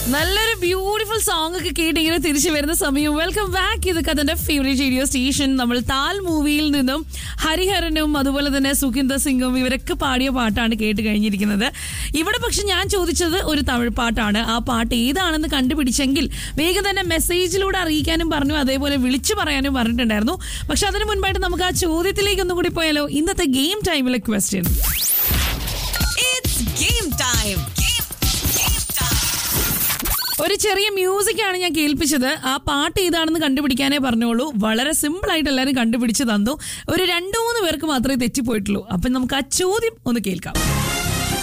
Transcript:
നല്ലൊരു beautiful song ഒക്കെ കേട്ട് ഇങ്ങനെ തിരിച്ചു വരുന്ന സമയം വെൽക്കം ബാക്ക് ഇത് കഥന്റെ ഫേവറേറ്റ് റേഡിയോ സ്റ്റേഷൻ നമ്മൾ താൽ മൂവിയിൽ നിന്നും ഹരിഹരനും അതുപോലെ തന്നെ സുഖിന്ദർ സിംഗും ഇവരൊക്കെ പാടിയ പാട്ടാണ് കേട്ട് കഴിഞ്ഞിരിക്കുന്നത് ഇവിടെ പക്ഷെ ഞാൻ ചോദിച്ചത് ഒരു തമിഴ് പാട്ടാണ് ആ പാട്ട് ഏതാണെന്ന് കണ്ടുപിടിച്ചെങ്കിൽ വേഗം തന്നെ മെസ്സേജിലൂടെ അറിയിക്കാനും പറഞ്ഞു അതേപോലെ വിളിച്ചു പറയാനും പറഞ്ഞിട്ടുണ്ടായിരുന്നു പക്ഷെ അതിന് മുൻപായിട്ട് നമുക്ക് ആ ചോദ്യത്തിലേക്ക് ഒന്നും കൂടി പോയാലോ ഇന്നത്തെ ഗെയിം ടൈമിലെ question It's game time. Game, game time. ഒരു ചെറിയ മ്യൂസിക് ആണ് ഞാൻ കേൾപ്പിച്ചത് ആ പാട്ട് ഏതാണെന്ന് കണ്ടുപിടിക്കാനേ പറഞ്ഞോളൂ വളരെ സിമ്പിൾ ആയിട്ട് എല്ലാവരും കണ്ടുപിടിച്ച് തന്നു ഒരു രണ്ടു മൂന്ന് പേർക്ക് മാത്രമേ തെറ്റിപ്പോയിട്ടുള്ളൂ അപ്പം നമുക്ക് ആ ചോദ്യം ഒന്ന് കേൾക്കാം